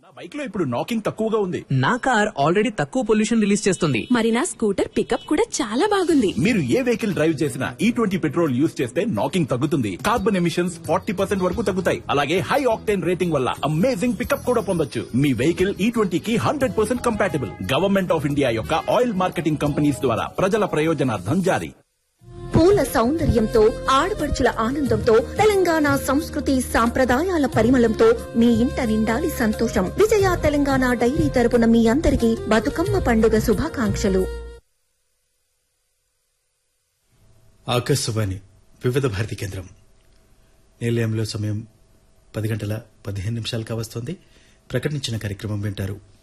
నా బైక్ లో ఇప్పుడు నాకింగ్ తక్కువగా ఉంది నా కార్ ఆల్రెడీ తక్కువ పొల్యూషన్ రిలీజ్ చేస్తుంది మరి నా స్కూటర్ పికప్ కూడా చాలా బాగుంది మీరు ఏ వెహికల్ డ్రైవ్ చేసినా ఈ ట్వంటీ పెట్రోల్ యూస్ చేస్తే నాకింగ్ తగ్గుతుంది కార్బన్ ఎమిషన్స్ ఫార్టీ పర్సెంట్ వరకు తగ్గుతాయి అలాగే హై ఆక్టేన్ రేటింగ్ వల్ల అమేజింగ్ పికప్ కూడా పొందొచ్చు మీ వెహికల్ ఈ ట్వంటీకి hundred percent compatible government of India యొక్క ఆయిల్ మార్కెటింగ్ కంపెనీస్ ద్వారా ప్రజల ప్రయోజనార్థం జారీ పూల సౌందర్యంతో ఆడపడుచుల ఆనందంతో తెలంగాణ సంస్కృతి సాంప్రదాయాల పరిమళంతో మీ ఇంట నిండాలి సంతోషం విజయ తెలంగాణ డైరీ తరపున మీ అందరికీ బతుకమ్మ పండుగ శుభాకాంక్షలు ఆకాశవాణి వివిధ భారతి కేంద్రం నిలయంలో సమయం పది గంటల పదిహేను నిమిషాలు కావస్తోంది ప్రకటించిన కార్యక్రమం వింటారు